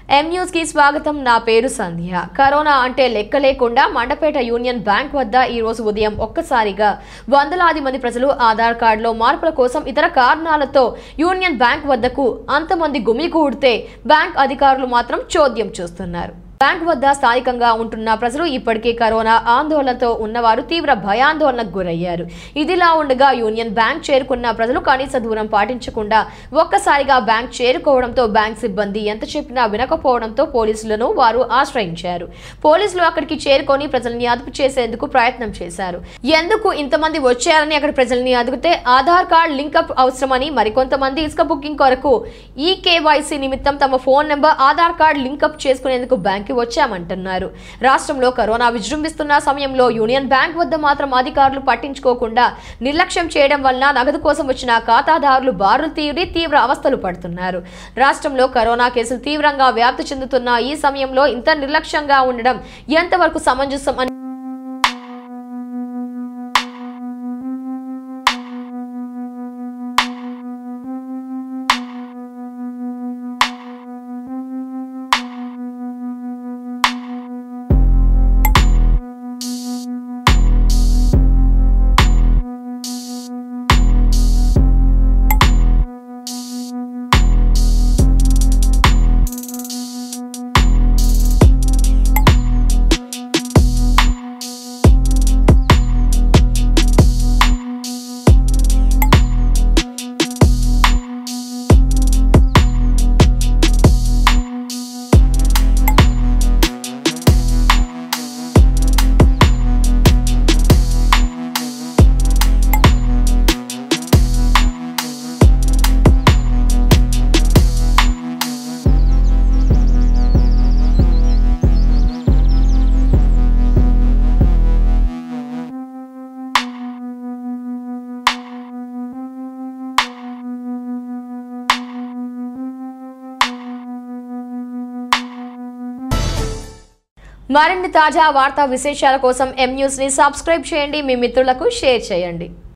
M news కి స్వాగతం నా పేరు సంధ్య కరోనా అంటే లెక్క లేకుండా మండపేట యూనియన్ బ్యాంక్ వద్ద ఈ రోజు ఉదయం ఒక్కసారిగా వందలాది మంది ప్రజలు ఆధార్ కార్డులో మార్పుల కోసం ఇతర కారణాలతో యూనియన్ బ్యాంక్ వద్దకు అంతమంది గుమిగూడితే బ్యాంక్ అధికారులు మాత్రం చోద్యం చూస్తున్నారు బ్యాంక్ వద్ద స్థానికంగా ఉంటున్న ప్రజలు ఇప్పటికే కరోనా ఆందోళనతో ఉన్నవారు తీవ్ర భయాందోళనకు గురయ్యారు ఇదిలా ఉండగా యూనియన్ బ్యాంక్ చేరుకున్న ప్రజలు కనీస దూరం పాటించకుండా ఒక్కసారిగా బ్యాంక్ చేరుకోవడంతో బ్యాంక్ సిబ్బంది ఎంత చెప్పినా వినకపోవడంతో పోలీసులను వారు ఆశ్రయించారు పోలీసులు అక్కడికి చేరుకొని ప్రజల్ని అదుపు చేసేందుకు ప్రయత్నం చేశారు ఎందుకు ఇంతమంది వచ్చారని అక్కడ ప్రజల్ని అడిగితే ఆధార్ కార్డ్ లింకప్ అవసరమని మరికొంతమంది ఇసుక బుకింగ్ కొరకు ఈ కేవైసీ నిమిత్తం తమ phone number Aadhaar card link up చేసుకునేందుకు బ్యాంక్కి వచ్చామంటున్నారు రాష్ట్రంలో కరోనా విజృంభిస్తున్న సమయంలో యూనియన్ బ్యాంక్ వద్ద మాత్రం అధికారులు పట్టించుకోకుండా నిర్లక్ష్యం చేయడం వలన నగదు కోసం వచ్చిన ఖాతాదారులు బారులు తీరి తీవ్ర అవస్థలు పడుతున్నారు రాష్ట్రంలో కరోనా కేసులు తీవ్రంగా వ్యాప్తి చెందుతున్న ఈ సమయంలో ఇంత నిర్లక్ష్యంగా ఉండడం ఎంతవరకు సమంజసం అని మరిన్ని తాజా వార్తా విశేషాల కోసం ఎం న్యూస్ ని సబ్స్క్రైబ్ చేయండి మీ మిత్రులకు షేర్ చేయండి